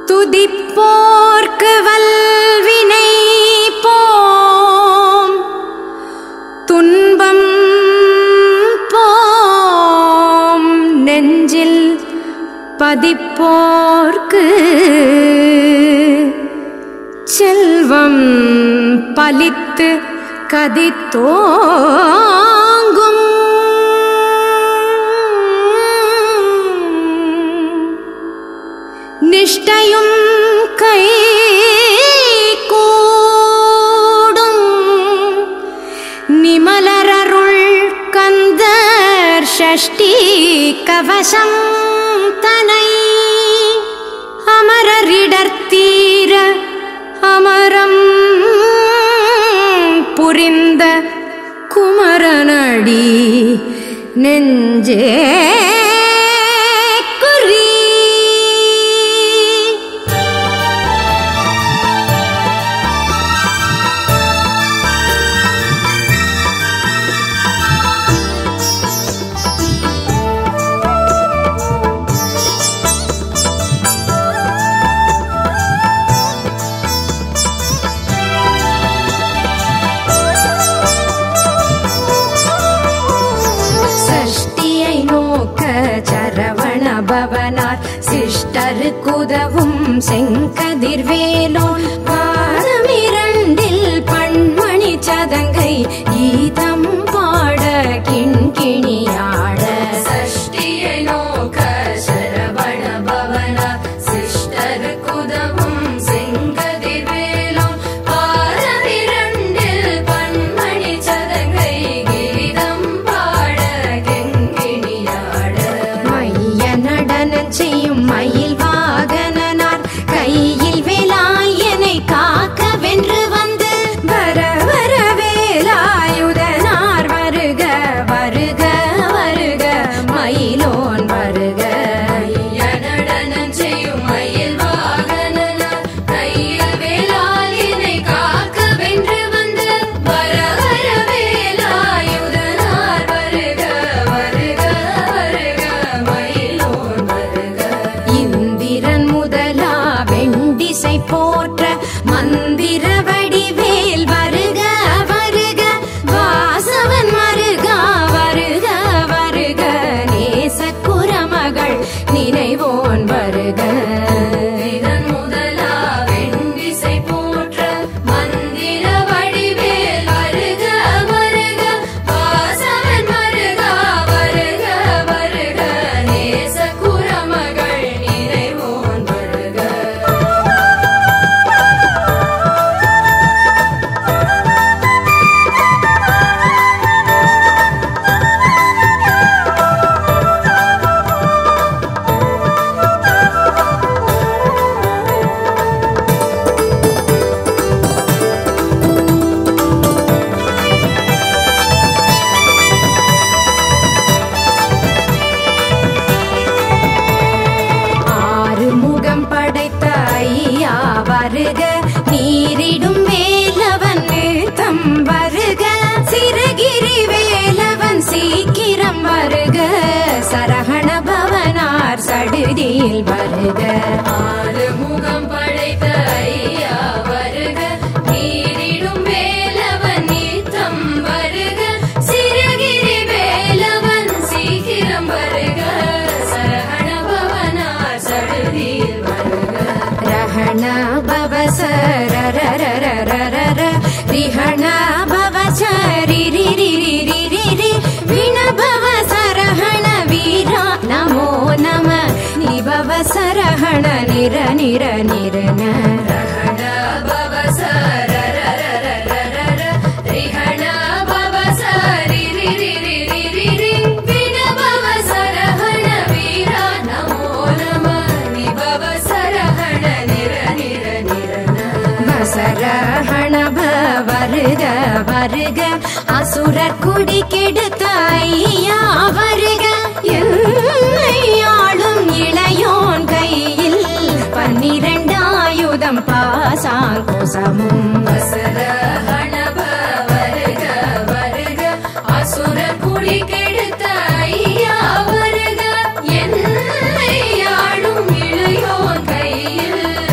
துதிப்போர்க்கு வல்வினை போம் துன்பம் போம் நெஞ்சில் பதிப்போர்க்கு செல்வம் பலித்து கதித்தோங்கும் நிஷ்டையும் கை கூடும் நிமலரருள் கந்தர் ஷஷ்டி கவசம் தனை அமரரிடர்த்தீர அமரம் புரிந்த குமரனடி நெஞ்சே குறி சஷ்டியை நோக்க சரவண பவனார் சிஷ்டருக்குதவும் செங்கதிர்வேலோன் பாதமிரண்டில் பண்மணி சதங்கை கீதம் பாட கிண்கிணியாட சஷ்டியை நோக்க சரவண பவனார் சிஷ்டருக்குதவும் செங்கதிர்வேலும் பாரதிரண்டில் பன்மணி சதங்கை கீதம் பாட கெங்கிணியாட மைய நடனம் செய்யும் மயில் வாகனனார் கையில் வேலாயனை காக்க வென்று வந்து வர வர வேலாயுதனார் வருக வருக வருக மயிலோன் வருக நடனம் செய்யும் மயில் வாகனனார் கையில் வேலாலினை காக்க வென்று வந்து வர வர வேலாயுதனார் வருக வருக வருக மயிலோன் வருக இந்திரன் முதலா வெண்டிசை போற்ற மந்திர வடிவேல் வருக வருக வாசவன் வருகா வருக வருக நேச குரமகள் நினைவோன் வருக இதன் முதலா வெண்டிசை போற்ற மந்திர வடிவேல் வருக வருக வாசவன் வருகா வருக வருக நேச குரமகள் நிறைவோன் வருக ஆறு முகம் படைத்த ஐயா வருக நீரிடும் வேலவன் தம் வருக சிறகிரி வேலவன் சீக்கிரம் வருக சரகண பவனார் சடுதியில் வருக ஆறு முகம் படைத்த ஐயா வருக நீரிடும் வேலவன் நீத்தம் வருக சிறகிரி வேலவன் சீக்கிரம் வருக சரகண பவனார் சடுதியில் வருக ரஹண பவச ரரரரரரர ரிஹண பவச ரிரிரிரிரிரிரி விண பவச ரஹண வீரா நமோ நம நிபவ சரஹண நிர நிர நிரன ரஹண பவச ரரரரரரர ரிஹண பவச ரிரிரிரிரிரிரி விண பவச ரஹண வீரா நமோ நம நிபவ சரஹண நிர நிர நிரன வசரஹண வருக வருக அசுரர் குடி கெடுத்த ஐயா வருக என்னை ஆளும் இளையோன் கையில் பன்னிரண்டாயுதம் பாசாங்கோசமும் வசரஹணப வருக வருக அசுர குடி கெடுத்த ஐயா வருக என்னை ஆளும் இளையோன் கையில்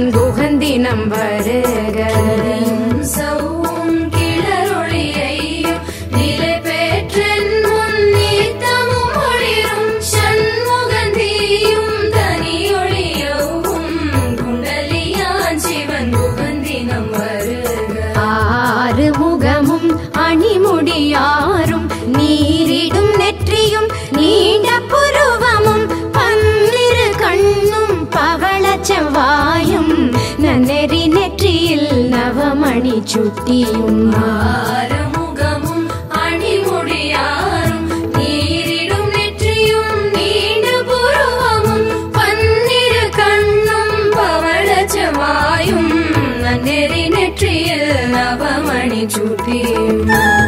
சிவன் குகந்தினம் வருக சவும் கிளரொளியையும் நிலை பெற்றென் முன் நீத்தமும் ஒளிரும் சண்முகந்தியும் தனியொளியவும் குண்டலியான் சிவன் குகந்தினம் வருக ஆறு முகமும் அணிமுடியாரும் நீரிடும் நெற்றியும் நீண்ட புருவமும் பன்னிரு கண்ணும் பவள செவ்வாயும் நன்னெறி நெற்றியில் நவமணி சுட்டியும் ஆறுமுகமும் அணிமுடியாரும் நீரிடும் நெற்றியும் நீண்ட புருவமும் பன்னிரு கண்ணும் பவளச்சவாயும் நன்னெறி நெற்றியில் நவமணி சுட்டியும்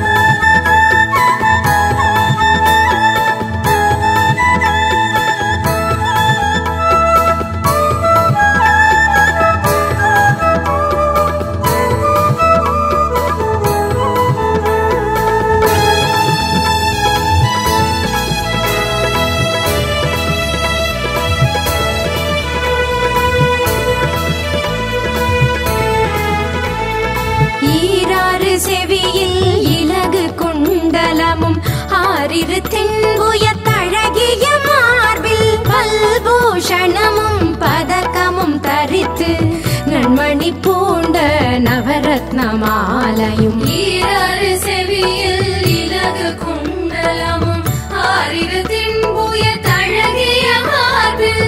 ஈராறு செவியில் இலகு குண்டலமும் ஆறிரு தென்புய தழகிய மார்பில் பல்பூஷணமும் பதக்கமும் தரித்து நன்மணி பூண்ட நவரத்ன மாலையும் ஈராறு செவியில் இலகு குண்டலமும் ஆறிரு தின்புய தழகிய மார்பில்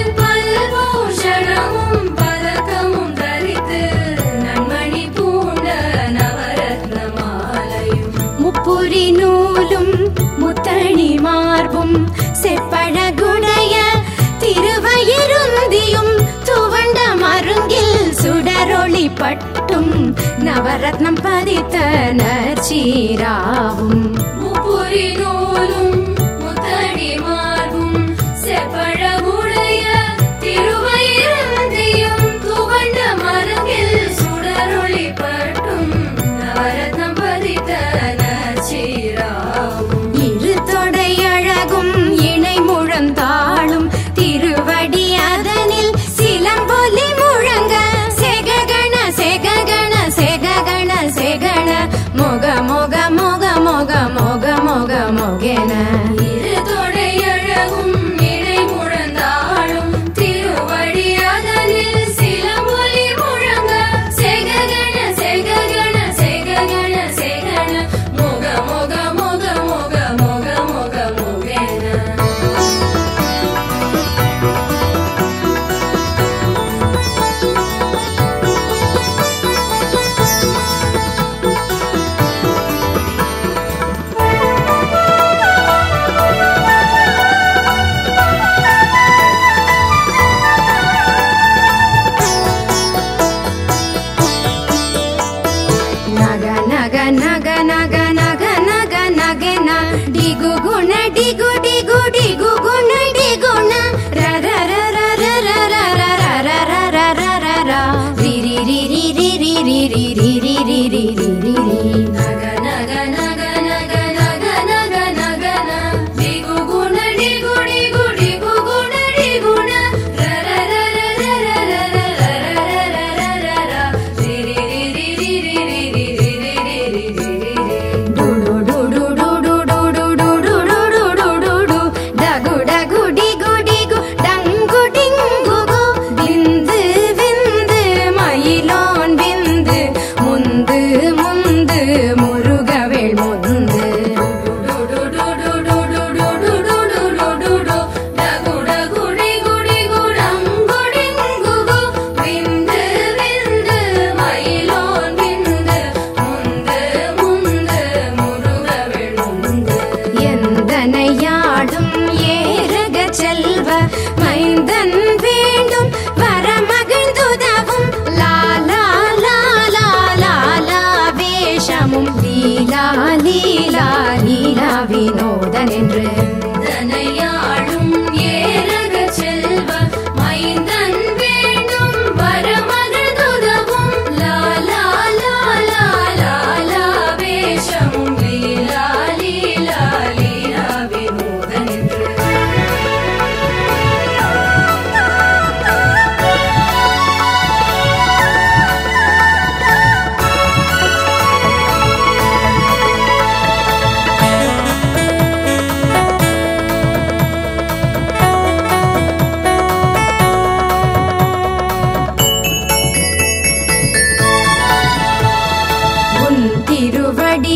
பல்பூஷணமும் பதக்கமும் தரித்து நன்மணி பூண்ட நவரத்ன மாலையும் முப்புரி நூலும் முத்தணி மார்பும் செப்பழகுடைய திருவயிருந்தியும் துவண்ட மருங்கில் சுடரொளி பட்டும் நவரத்னம் பதித்த நற்சீராவும் முப்புரி நூலும் முத்தடி மார்பும் செப்பழகுடைய திருவயிருந்தியும் துவண்ட மருங்கில் சுடரொளி பட்டும் நவரத்னம் பதித்த நச்சீராவும் இரு தொடையழகும் இணை முழந்தாளும் திருவடி அதனில் சிலம்பொலி முழங்க செககண செககண செககண செகண மொக மொக மொக மொக மொக மொக மொகென இரு தொடையழகும் இணை முழந்தாளும் திருவடி அதனில் சிலம்பொலி முழங்க செககண செககண செககண செகண முக முக முக முக முக முக முகென ನಗ ನಗ ನಗ ನಗ ನಗ ನಗ ನಗೆನ ಡಿಗು ಗುಣ ಡಿಗು ಡಿಗು ಡಿಗು ಗುಣ ಡಿಗುಣ ರ ರ ರ ರ ರ ರ ರ ರ ರ ರ ರ ರ ರ ರ ರಿ ರಿ ರಿ ರಿ ರಿ ರಿ ರಿ ರಿ ರಿ ರಿ ರಿ ರಿ ರಿ ರಿ ನಗ ನಗ ನಗ ನಗ ನಗ ನಗ ನಗ ನ ಡಿಗು ಗುಣ ಡಿಗು ಡಿಗು ಡಿಗು ಗುಣ ಡಿಗುಣ ರ ರ ರ ರ ರ ರ ರ ರ ರ ರ ರ ರ ರ ರಿ ರಿ ರಿ ರಿ ರಿ ರಿ ರಿ ರಿ ರಿ ರಿ ರಿ ರಿ ರಿ ರಿ ರಿ ಡು ಡು ಡು ಡು ಡು ಡು ಡು ಡು ಡು ಡು ಡು ಡು ಡು ಡು ಡು ಡಗು ಡಗು ಡಿಗು ಡಿಗು டங்கு டிங்கு கு விந்து விந்து மயிலோன் விந்து முந்து முந்து முருகவேள் முந்து எந்தனையாடும் ஏரக செல்வ மைந்தன் வேண்டும் வரமகிழ்ந்துதவும் லாலா லாலா லாலா வேஷமும் லீலா லீலா லீலா வினோதன் என்று தனையாளும் ஏரக செல்வ மைந்தன் வேண்டும் வரமகதுதவும் லாலா லாலா லாலா வேஷமும் லீலா லீலா லீலா வினோதன் என்று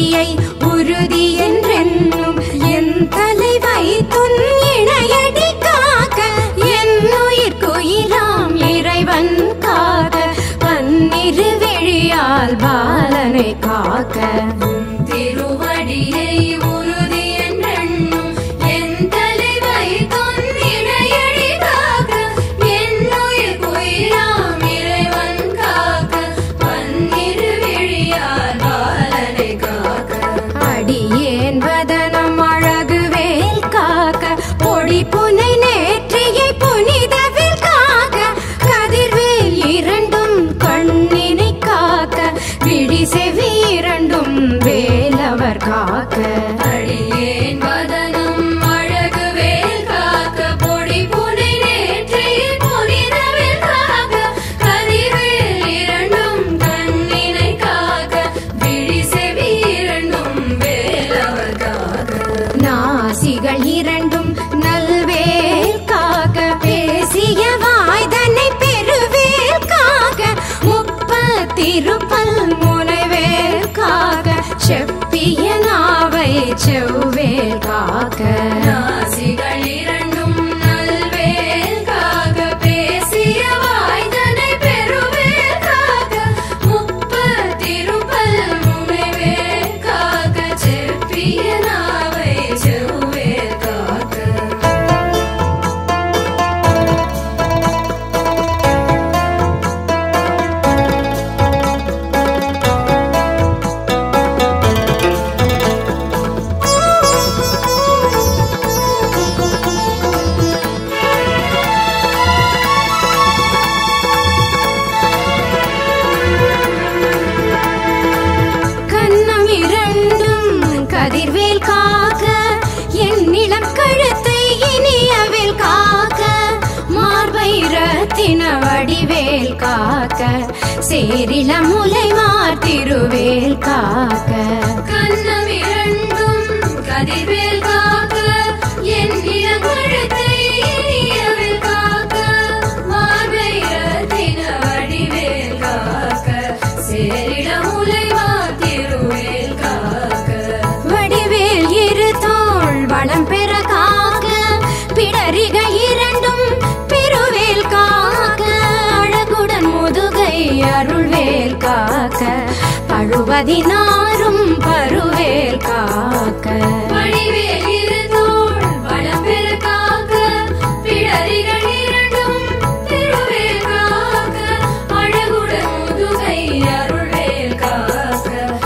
உறுதியை உறுதி என்றென்னும் என் தலைவை துன் இணையடி காக்க என் உயிர்க்குயிராம் இறைவன் காக்க பன்னிரு விழியால் பாலனை காக்க திருவடியை உறுதி என்றெண்ணும் என் தலைவை தொன்னிடையடி காக்க என்னுயிர் குயிராம் இறைவன் காக்க பன்னிரு விழியார் பாலனை காக்க அடியேன் வதனம் அழகு வேல் காக்க பொடி புனை நேற்றியை புனிதவில் காக்க கதிர்வேல் இரண்டும் கண்ணினை காக்க விழி செவி இரண்டும் வேலவர் காக்க அடியேன் வதனம் அழகு வேல் காக்க பொடி புனை நேற்றையில் புனிதவில் காக்க கதிர்வேல் இரண்டும் கண்ணினை காக்க விழி செவி இரண்டும் வேலவர் காக்க நாசிகள் இரண்டும் நல்வேல் காக்க பேசிய வாய்தனை பெருவேல் காக்க முப்பத்திருப்பல் முனைவேல் காக்க செப்பிய நாவை செவ்வேல் காக்க நாசிகள் இரண்டும் நல்வேல் காக்க பேசிய வாய்தனை பெருவேல் காக்க முப்பத்திருப்பல் முனைவேல் காக்க செப்பிய நாவை செவ்வேல் காக்க கன்னம் இரண்டும் கதிர்வேல் காக்க என் நிலம் கழுத்தை இனியவேல் காக்க மார்பை ரத்தின வடிவேல் காக்க சேரில முலை திருவேல் காக்க கண்ணம் இரண்டும் கதிர்வேல் காக்க என் இளங்கழுத்தை இனியவில் காக்க மார்பை ரத்தின வடிவேல் காக்க சேரிட முலை திருவேல் காக்க வடிவேல் இரு தோள் வளம் பெற காக்க பிடரிக இரண்டும் பெருவேல் காக்க அழகுடன் முதுகை அருள்வேல் காக்க பழுவதினாரும் பருவேல் காக்க வடிவேல் இருதோள் வளம் பெற காக்க பிடரிகள் இரண்டும் திருவேல் காக்க அழகுடன் முதுகை அருள்வேல் காக்க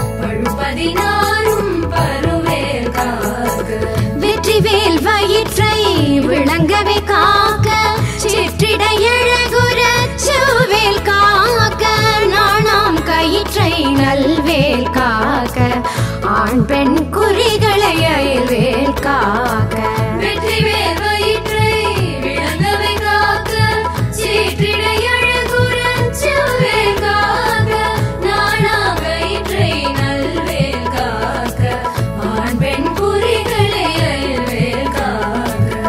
பழுப்பதினாரும் பருவேல் காக்க வெற்றிவேல் வயிற்றை விளங்கவே காக்க சிற்றிடை அழகுற செவ்வேல் காக்க நாணாம் கயிற்றை நல்வேல் காக்க ஆண் பெண் குறிகளை அயல்வேல் காக்க வெற்றிவேல் வயிற்றை விளங்கவை காக்க சீற்றிடை அழகுற செவ்வேல் காக்க நாணா வயிற்றை நல்வேல் காக்க ஆண் பெண் குறிகளை அயல்வேல் காக்க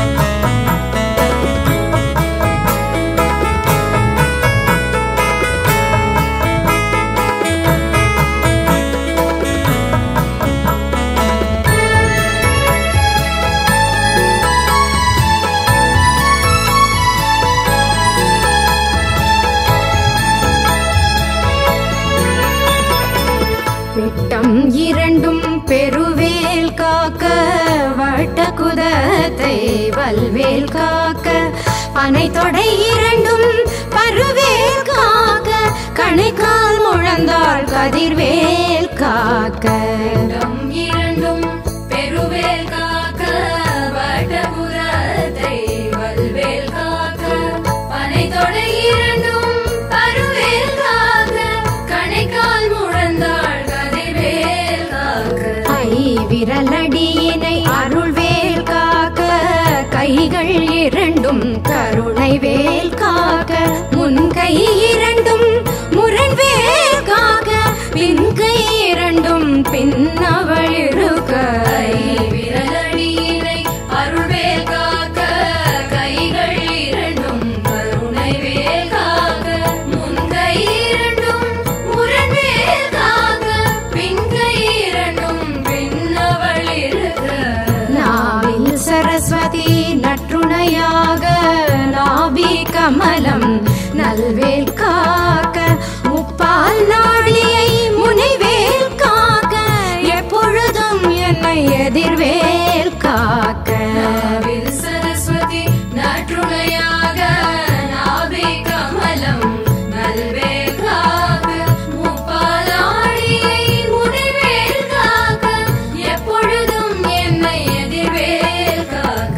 பிட்டம் இரண்டும் பெருவேல் காக்க வட்ட குதத்தை வல்வேல் காக்க பனை தொடை இரண்டும் பருவேல் காக்க கணைக்கால் முழந்தாள் கதிர்வேல் காக்க இடம் இரண்டும் பெருவேல் காக்க வட்டபுரத்தை வல்வேல் காக்க பனை தொடை இரண்டும் பருவேல் காக்க கணைக்கால் முழந்தாள் கதிர்வேல் காக்க ஐ விரலடியினை அருள்வேல் காக்க கைகள் இரண்டும் கருணை வேல் காக்க முன்கை இரண்டும் முரண்வேல் காக்க பின்கை இரண்டும் பின்னவள் இருக்க விரலடியினை அருள்வேல் காக்க கைகள் இரண்டும் கருணை வேல் காக்க முன்கை இரண்டும் முரண்வேல் காக்க பின்கை இரண்டும் துணையாக நாபி கமலம் நல்வேல் காக்க முப்பால் நாளியை முனைவேல் காக்க எப்பொழுதும் என்னை எதிர்வேல் காக்க நாவில் சரஸ்வதி நற்றுணையாக நாபி கமலம் நல்வேல் காக்க முப்பாலாடியை முனைவேல் காக்க எப்பொழுதும் என்னை எதிர்வேல் காக்க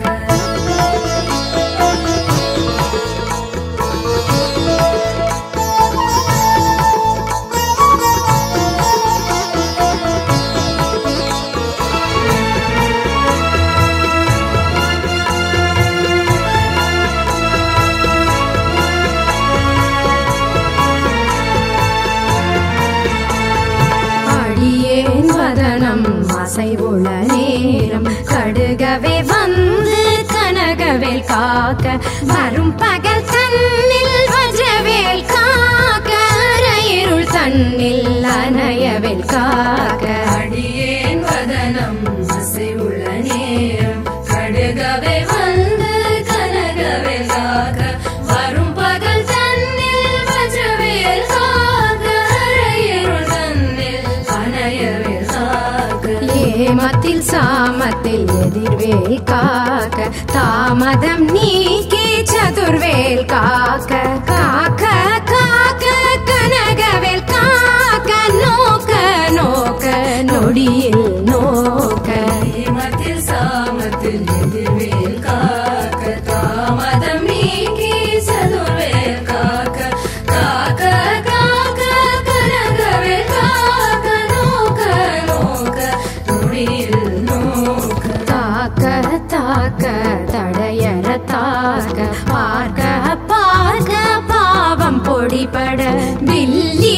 அடியேன் வதனம் அசைவுள்ள நேரம் கடுகவே வந்து கனகவேல் காக்க வரும் பகல் தன்னில் வஜ்ரவேல் காக்க இருள் தன்னில் அணையவேல் காக்க அடியேன் வதனம் அசைவுள்ள நேரம் கடுகவே வந்து கனகவேல் காக்க வரும் பகல் தன்னில் வஜ்ரவேல் காக்க இருள் தன்னில் அணையவேல் காக்க ஏமத்தில் சாமத்தில் எதிர்வேல் காக்க தாமதம் நீக்கி சதுர்வேல் காக்க காக்க காக்க கனகவேல் காக்க நோக்க நோக்க நொடியில் நோக்க ஏமத்தில் சாமத்தில் எதிர்வேல் காக்க தாமதம் நீக்கி சதுர்வேல் காக்க காக்க காக்க கனகவேல் காக்க நோக்க நோக்க நொடியில் நோக்க தாக்க தாக்க தடையற தாக்க பார்க்க பார்க்க பாவம் பொடிபட வில்லி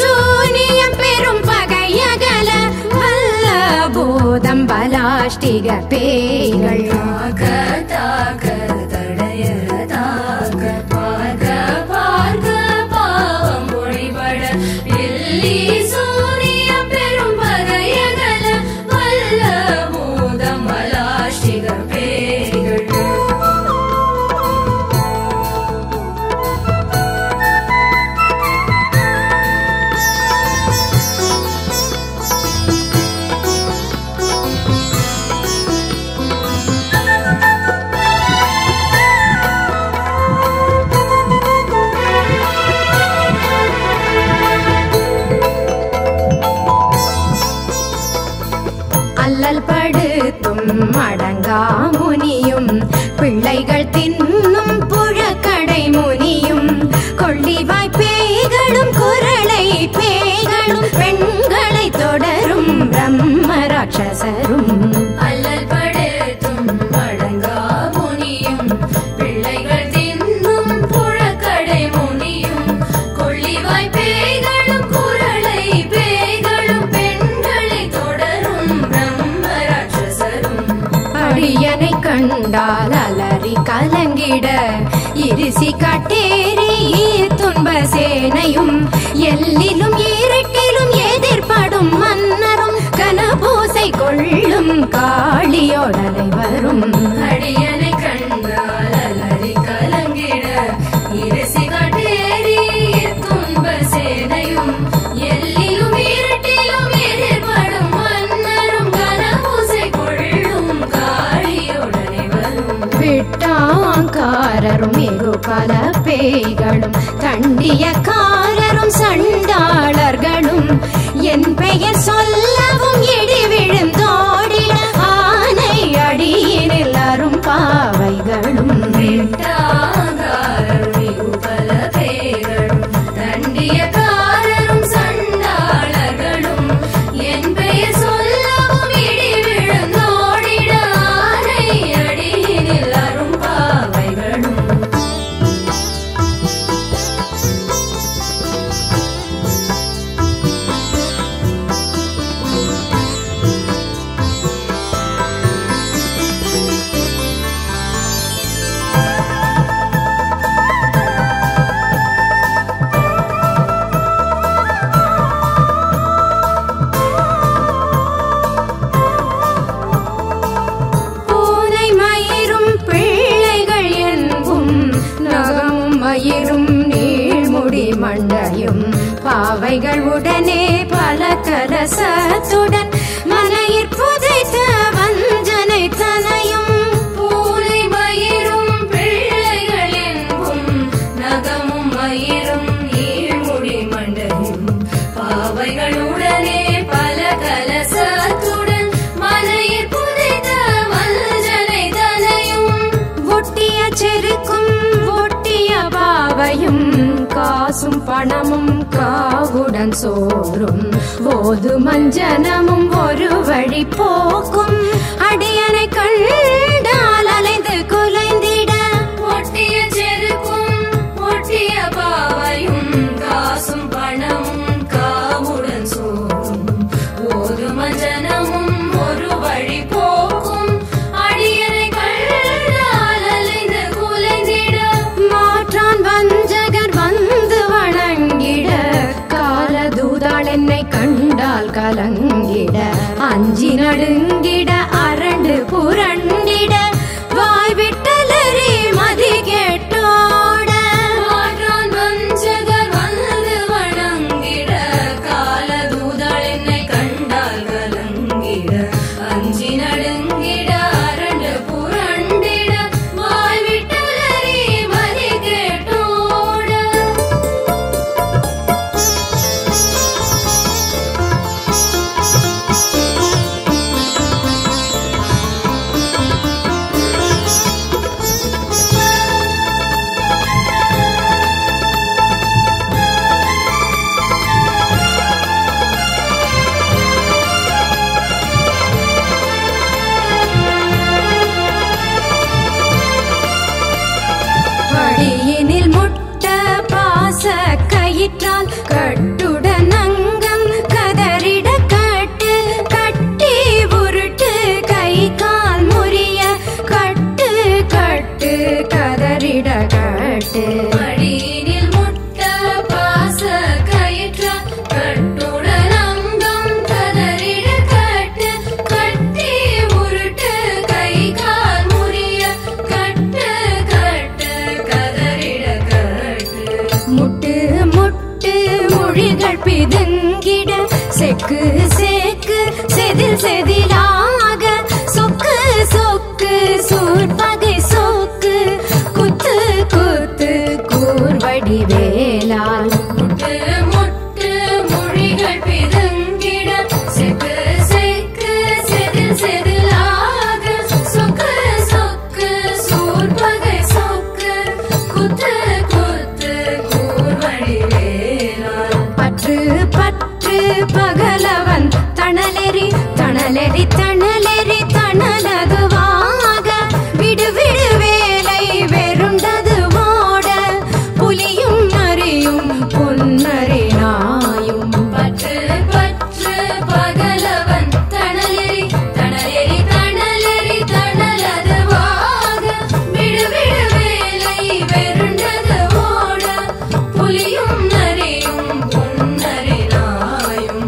சூனியம் பெரும் பகையகல வல்ல பூதம் பலாஷ்டிக பேய்கள் தாக்க தாக்க தடையற தாக்க பார்க்க பார்க்க பாவம் மொழிபட பில்லி சூரிய பெரும் பகையகல வல்ல பூதம் மலாஷிக பேய்கள் அல்லல் படுத்தும் அடங்கா முனியும் பிள்ளைகள் தின்னும் புழக்கடை முனியும் கொள்ளிவாய் பேய்களும் குரளை பேய்களும் பெண்களை தொடரும் பிரம்ம ராட்சசரும் அல்லல் படுத்தும் அடங்கா முனியும் பிள்ளைகள் தின்னும் புழக்கடை முனியும் கொள்ளிவாய் பேய்களும் குரளை பேய்களும் பெண்களை தொடரும் பிரம்ம ராட்சசரும் அடியனை கண்டால் அலறி கலங்கிட இருசி கட்டேரி துன்ப சேனையும் எல்லிலும் இருட்டிலும் எதிர்படும் மன்னரும் கனபூசை கொள்ளும் காளியோடனை வரும் அடியனை கண்டால் அலறி கலங்கிட இரசி காட்டேரி துன்ப சேனையும் எல்லிலும் இருட்டிலும் எதிர்படும் மன்னரும் கனபூசை கொள்ளும் காளியுடனே வரும் விட்டாங்காரரும் இரு பல பேய்களும் தண்டியக்காரரும் சண்டாளர்களும் என் பெயர் சொல்லவும் இடி விழுந்தோடிட ஆனை அடியினில் அரும் பாவைகளும் விட்டாங்காரரும் இகுபல பேய்களும் தண்டியக்காரரும் சண்டாளர்களும் என் பெயர் சொல்லவும் இடி விழுந்தோடிட ஆனை அடியினில் அரும் பாவைகளும் பாவைகள் உடனே பல கலசத்துடன் மனையிற் புதைத்த வஞ்சனை தனையும் பூனை மயிரும் பிள்ளைகள் என்பும் நகமும் மயிரும் நீழ்முடி மண்டையும் பாவைகளுடனே பல கலசத்துடன் மலையில் புதைத்த மஞ்சனை தனையும் ஒட்டிய செருக்கும் ஒட்டிய பாவையும் காசும் பணமும் காவுடன் சோறும் போது மஞ்சனமும் ஒரு வழி போக்கும் அடியனை கண்டால் அலைந்து குலைந்திட ஒட்டிய செருக்கும் ஒட்டிய பாவையும் காசும் பணமும் காவுடன் சோறும் ஓதும ஜனமும் ஒரு வழி போக்கும் அடியனை கண்டால் அலைந்து குலைந்திட மாற்றான் வஞ்சகர் வந்து வணங்கிட காலதூதாள் என்னை கண்டால் கலங்கிட அஞ்சி நடுங்கிட அரண்டு புரண்டிட வாய் விட்டலறி மதி கேட்டோட மாற்றான் வஞ்சகர் வந்து வணங்கிட காலதூதள் என்னை கண்டால் கலங்கிட அஞ்சி நடுங்கிட அரண்டு புரண்டிட வாய் விட்டலறி மதி கேட்டோட படியினில் முட்ட பாச கயிற்றால் கட்டுடன் அங்கம் கதறிட கட்டு கட்டி உருட்டு கை கால் முறிய கட்டு கட்டு கதறிட கட்டு மடியினில் முட்ட பாச கயிற்றா கட்டுடன் அங்கம் கதறிட கட்டு கட்டி உருட்டு கை கால் முறிய கட்டு கட்டு கதறிட கட்டு முட்டு முட்டு மொழிகள் பிதுங்கிட செக்கு சேக்கு செதில் செதிலாக சொக்கு சொக்கு சூர்பகை சொக்கு குத்து குத்து கூர்வடி வேலால் முட்டு முட்டு மொழிகள் பிதுங்கிட செக்கு செக்கு செதில் செதிலாக சொக்கு சொக்கு சூர்பகை சொக்கு குத்து குத்து கூர்வழி வேலால் பற்று பற்று பகலவன் தணலெறி தணலெறி தணலெறி தணலதுவாக விடு விடு வேலை வெருண்டது ஓட புலியும் நரியும் பொன்னரி நாயும் பற்று பற்று பகலவன் தணலெறி தணலெறி தணலெறி தணலதுவாக விடு விடு வேலை வெருண்டது ஓட புலியும் நரியும் பொன்னரி நாயும்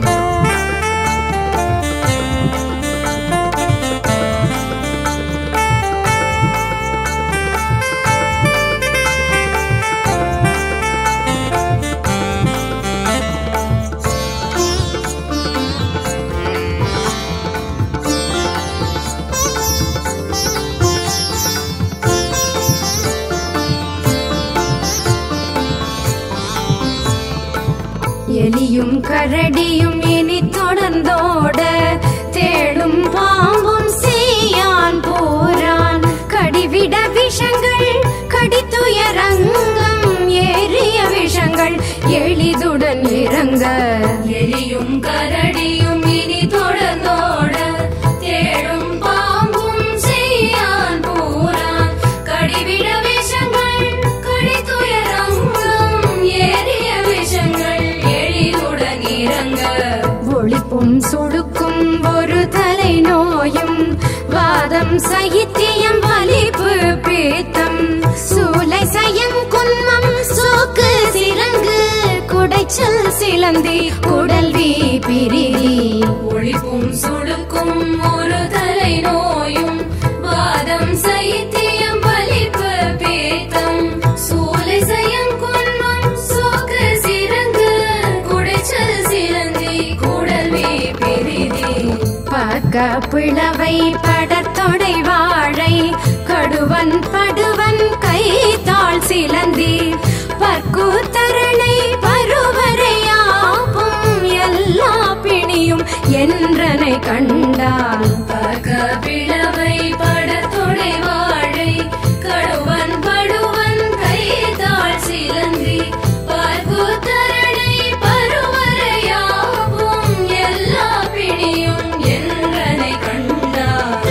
எலியும் கரடியும் இனி தொடர்ந்தோட தேடும் பாம்பும் செய்யான் போரான் கடிவிட விஷங்கள் கடித்துயரங்கம் ஏறிய விஷங்கள் எளிதுடன் இறங்க எலியும் கரடியும் இனி தொடர்ந்தோட தேடும் பாம்பும் செய்யான் போரான் கடிவிட விஷங்கள் கடித்துயரங்கம் ஏறிய விஷங்கள் எளிதுடன் இறங்க ஒளிப்பும் சுடுக்கும் ஒரு தலை நோயும் வாதம் சைத்தியம் வலிப்பு பீத்தம் சூலை சயங்குன்மம் சோக்கு சிறங்கு குடைச்சல் சிலந்தி குடல்வி பிரிதி ஒளிப்பும் சுடுக்கும் ஒரு தலை நோயும் வாதம் சைத்தியம் வலிப்பு பேத்தம் சூலை சயங்குன்மம் சோக்கு சிறங்கு பிளவை படத்தொடை வாழை கடுவன் படுவன் கைத்தாள் சிலந்தி பற்கூத்தரணை பருவரையாவும் எல்லா பிணியும் என்றனை கண்டால் பக பிளவை படத்தொடை வாழை கடுவன் படுவன் கைதாள் சிலந்தி பார்க்குத்தரணை பருவரையாவும் எல்லா பிணியும் என்றனை கண்டார்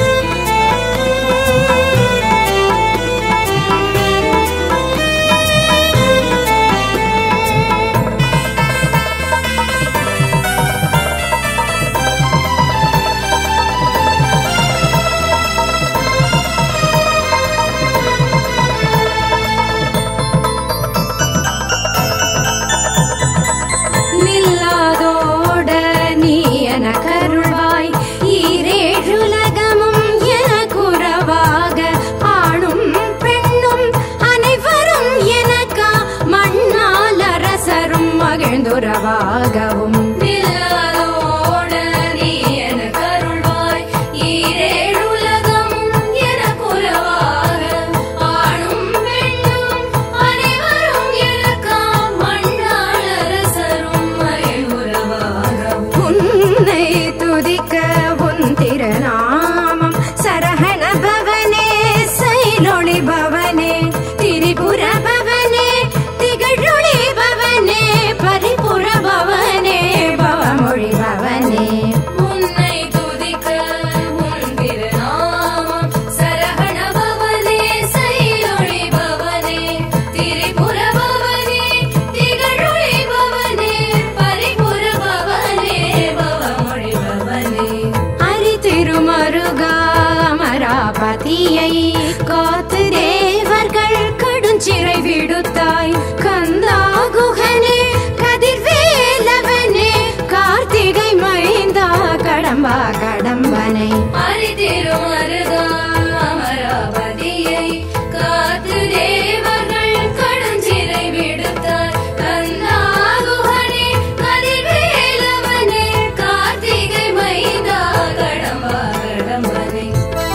நில்லாதோட நீ என கருள்வாய் ஈரேழுலகமும் என குறவாக ஆணும் பெண்ணும் அனைவரும் எனக்கா மண்ணால் அரசரும் மகிழ்ந்துறவாகவும் நில்லாதோட நீ எனக் கருள்வாய். ஈரேழுலகமும் எனக் குலவாக. ஆணும் பெண்ணும் அனைவரும் எனக்காம் மண்ணாள் அரசரும் மகிழ்வுறவாகவும். உன்னை துதிக்க உன் திருநாமம் சரஹண பவனே சைலொளி பவனே திரிபுர பவனே திகழொளி பவனே பரிபுர பவனே பவமொழி பவனே உன்னை துதிக்க உன் திருநாமம் சரவண பவனே சைலொளி பவனே திரிபுர பவனே திகழொளி பவனே பரிபுர பவனே பவமொழி பவனே அரி திருமருகா அமராபதியை காத்து தேவர்கள் கடுஞ்சிறை விடுத்தாய் கந்தா குகனே கதிர்வேலவனே கார்த்திகை மைந்தா கடம்பா கடம்பனை அரிதிருமருகா அமராவதியை காத்து தேவர்கள் கடுஞ்சிறை விடுத்தார் கந்தாகுகனே கதிர்வேலவனே கார்த்திகை மைந்தா கடம்பா கடம்பனே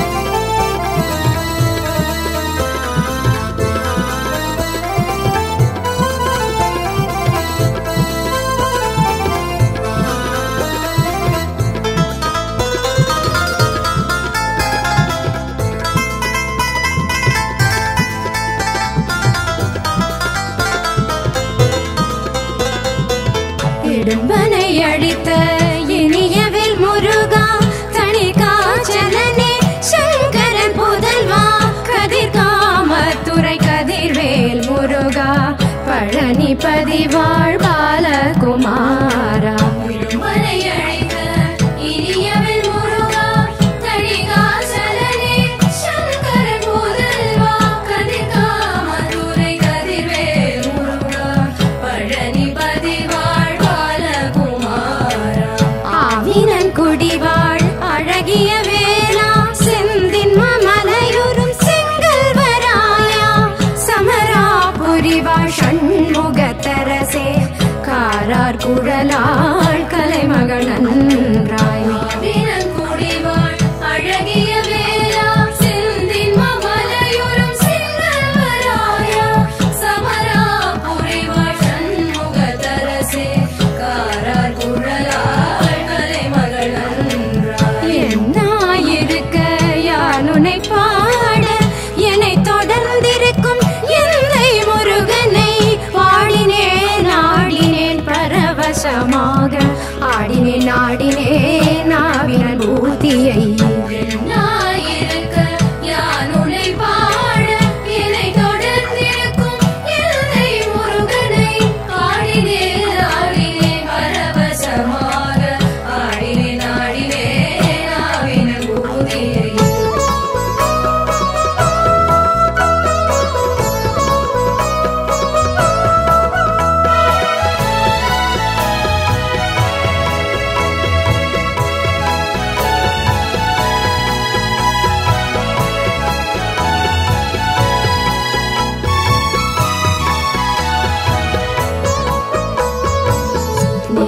இடும்பனை அடித்த இனியவில் முருகா தனி காச்சலனே சங்கரன் புதல்வா கதிர் காமத்துறை கதிர்வேல் முருகா பழனி பதிவாழ் பாலகுமாரா இடும்பனை அழைத்த இனியவன் முருகா தணிகாசலனே சங்கரன் முதல்வா கதிர்காமதுரை கதிர்வேல் முருகா பழனிபதி வாழ்வாலகுமாரா ஆவினன் குடிவாழ் அழகிய வேளா செந்தின் மலையுறும் செங்கல்வராயா சமராபுரிவாழ் ஷண்முகத்தரசே காரார் குழலாள் கலைமகள் நன்றாய் ஆவினன் குடிவாழ் அழகிய வேளா செந்தின் மலையுறும் செங்கல்வராயா சமராபுரிவாழ் சண்முகதரசே காரார் குழலாள் கலைமகள் நன்றாய் என்னாயிருக்க யானுனை பாட என்னை தொடர்ந்திருக்கும் எந்தை முருகனை பாடினேன் ஆடினேன் பரவசமாக ஆடினேன் ஆடினேன் ஆவினன் பூதியை நாயிருக்க யானுனை பாட என்னை தொடர்ந்திருக்கும் எல்லை முருகனை ஆடினேன் ஆடினேன் பரவசமாக ஆடினேன் ஆடினேன் ஆவின பூதியை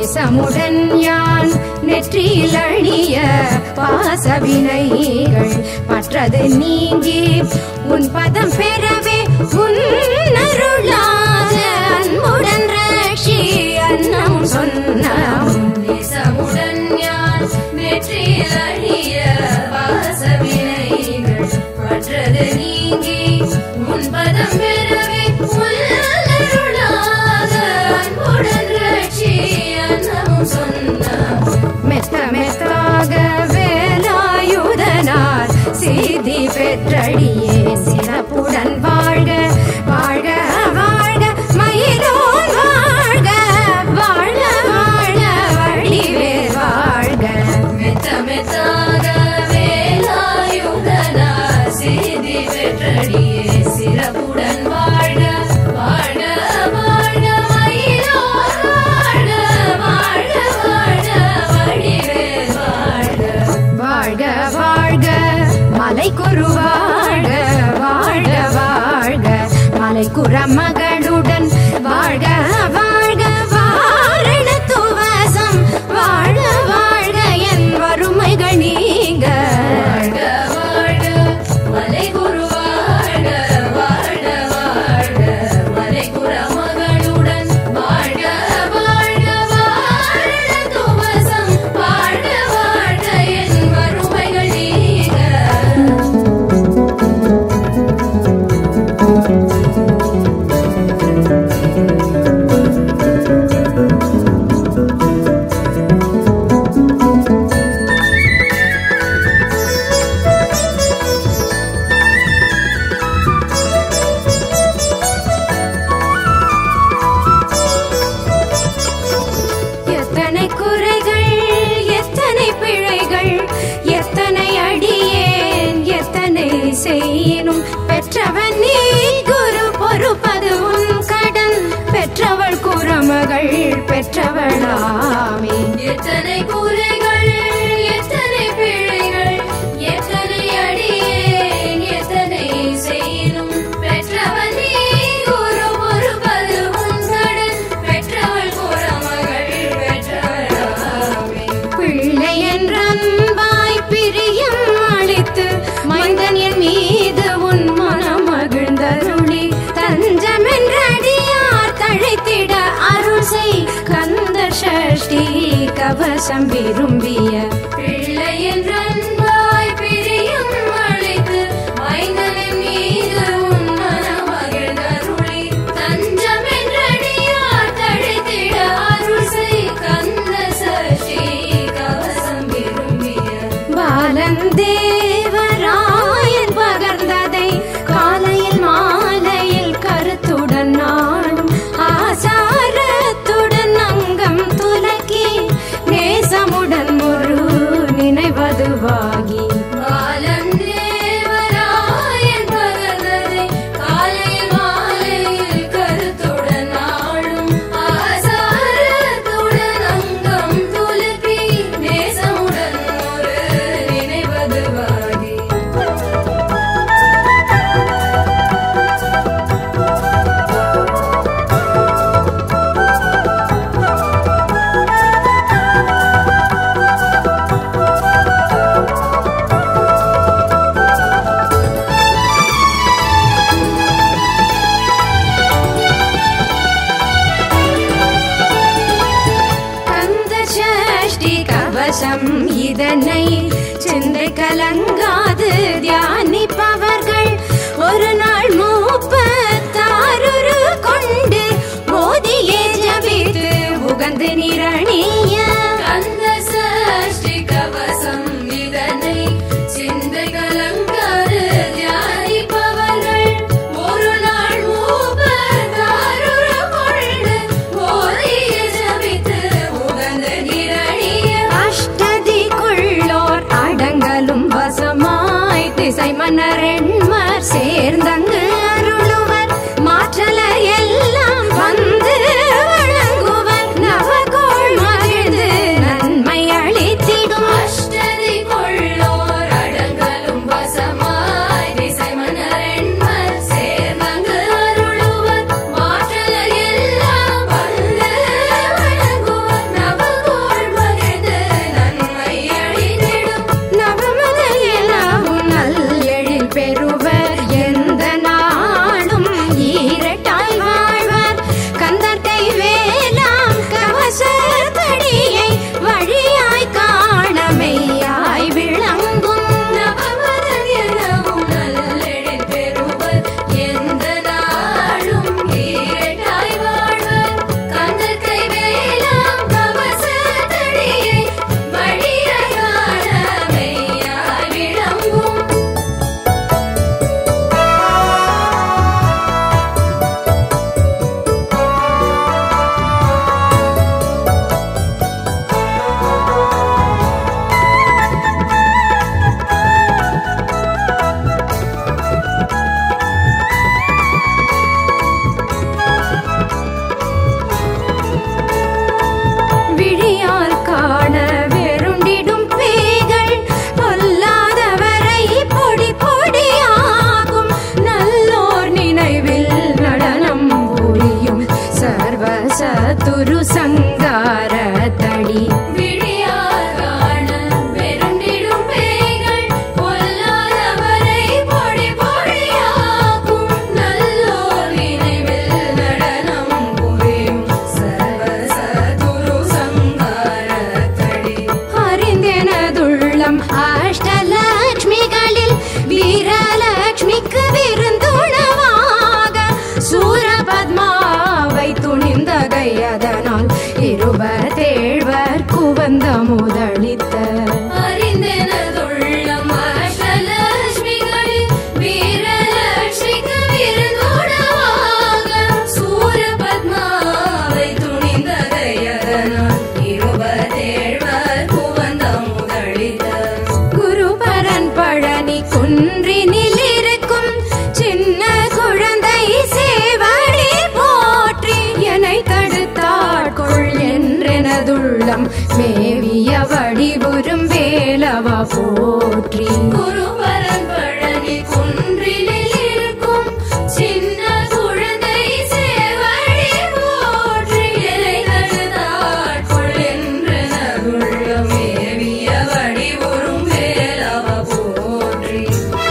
நேசமுடன் யான் நெற்றியில் அணிய பாசவினைகள் மற்றது நீங்கி உன் பதம் பெறவே உன் அருளாக அன்புடன் ரட்சி அன்னம் சொன்னமும் நேசமுடன் யான் நெற்றியில் அணிய வாசவினைகள் மற்றது நீங்கி உன்பதம் பெறவே உள்ளருளாக அன்புடன் ரட்சி அன்னமும் சொன்னாம் மெத்த மெத்தாக வேலாயுதனார் செய்தி பெற்றடியே சிறப்புடன் வாழ்க வாழ்க வாழ்க மயிலோன் வாழ்க வாழ்க வாழ்க வடிவேல் வாழ்க மெத்த மெத்தாக வேலாயுதனா செய்தி பெற்றடியே சிறப்புடன் வாழ்க வாழ்க வாழ்க மயிலோர் வாழ்க வாழ்க வாழ்க வடிவேல் வாழ்க வாழ்க வாழ்க மலை குரு வாழ்க வாழ்க வாழ்க மலை குரமகளுடன் வாழ்க வாழ்க வாரண துவசம் வாழ்க வாழ்க என் வறுமைகள் நீங்க வாழ்க வாழ்க மலை குரு வாழ்க வாழ்க வாழ்க மலை குரமகளுடன் வாழ்க வாழ்க வாழ்க துவசம் வாழ்க வாழ்க என் வறுமைகள் நீங்க எத்தனை குறைகள் எத்தனை பிழைகள் எத்தனை அடியேன் எத்தனை செய்யினும் பெற்றவன் நீ குரு பொறுப்பது உன் கடன் பெற்றவள் குரமகள் பெற்றவளாமே எத்தனை கூரைகள் எத்தனை பிழைகள் எத்தனை அடியேன் எத்தனை செய்யினும் பெற்றவன் நீ குரு பொறுப்பது உன் கடன் பெற்றவள் குறமகள் பெற்றவளாமே பிள்ளை என்ற அன்பாய் பிரியம் அளித்து மைந்தன் என் மீது உன் மனம் மகிழ்ந்தருளி தஞ்சம் என்ற அடியார் தழைத்திட அருள் செய் கந்த சஷ்டி கவசம் விரும்பிய பிள்ளை என்ற அன்பாய் பிரியும் அழைத்து மைந்தனின் மீது உன் மனம் மகிழ்ந்தருளி தஞ்சம் என்றடியார் தழைத்திட அருள் செய் கந்த சஷ்டி கவசம் விரும்பிய பாலன் தேவராயன் பகர்ந்ததை காலையில் மாலையில் கருத்துடன் நாடும் ஆசாரத்துடன் அங்கம் துலக்கி நேசமுடன் முரு நினைவதுவாகி பாலன் தேவராயன் பகர்ந்ததை காலையில் மாலையில் கருத்துடன் ஆடும் ஆசாரத்துடன் அங்கம் துலுக்கி நேசமுடன் ஒரு நினைவதுவாகி கந்த சஷ்டி கவசம் இதனை சிந்தை கலங்காது தியானிப்பவர்கள் ஒரு நாள் மூப்பத்தாருரு கொண்டு மோதியே ஜபித்து உகந்து நிரணிய கந்த சஷ்டி கவசம் இதனை சிந்தை கலங்காது தியானிப்பவர்கள் ஒரு நாள் மூப்பர் தாருரு கொண்டு போதிய ஜபித்து உகந்த நிரணிய அஷ்டதிக்குள்ளோர் அடங்கலும் வசமாய் திசை மன்னரெண்மர் சேர்ந்தங்கு அருளுவர் மாற்றல எல்லாம் வந்து வழங்குவர் நவகோள் மகிழ் எனதுள்ளம் மேவிய வடிவுறும் வேலவா போற்றி குருபரன் பழனி குன்றினில் இருக்கும் சின்ன குழந்தை சேவடி போற்றி இலை தழுதாட்கொள் என்ற நகுள்ளம் மேவிய வடிவுறும் வேலவ போற்றி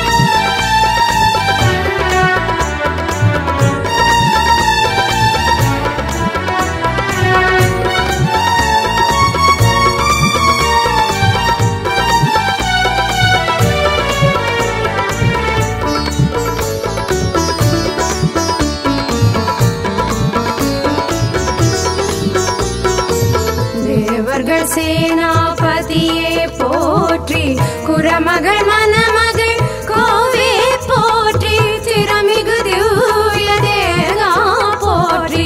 தேவர்கள் சேனாபதியே போற்றி குரமகள் மணமகள் கோவே போற்றி திறமிகு திவ்ய தேகா போற்றி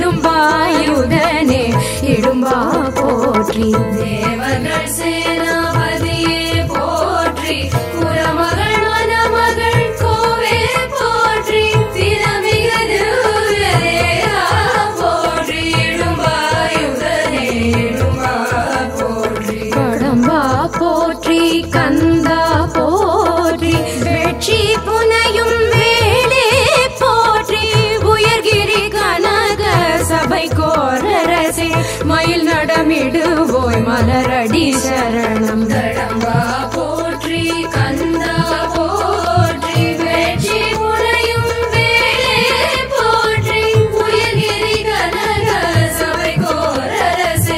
இடும்பாயுதனே இடும்பா போற்றி தேவர்கள் சேனாபதியே போற்றி புறமகள் மணமகள் கோவே போற்றி திறமிகு திவ்யதேகா போற்றி இடும்பாயுதனே இடும்பா போற்றி கடம்பா போற்றி கந்தா போற்றி வெற்றி புனையும் வேலே போற்றி உயர்கிரி கனக சபை கோரரசே மயில் நடமிடுவோய் மலரடி சரணம் கடம்பா போற்றி கந்தா போற்றி வெற்றி புனையும் வேலே போற்றி உயர்கிரி கனக சபை கோரரசே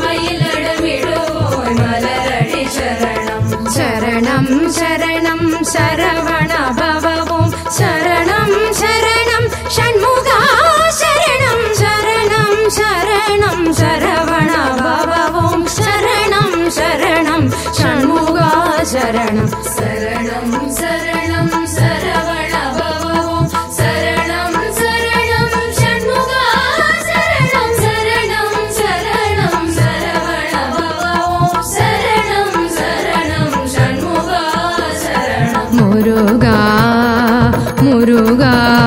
மயிலடமிடுவோய் மலரடி சரணம் சரணம் சரணம் சரவண பவவும் சரணம் சரணம் ஷண்முகா சரணம் சரணம் சரணம் சரவண பவவும் சரணம் சரணம் ஷண்முகா சரணம் சரணம் சரணம் சரவண பவவும் சரணம் சரணம் ஷண்முகா சரணம் சரணம் சரணம் சரவண பவவும் சரணம் சரணம் ஷண்முகா சரணம் முருகா முருகா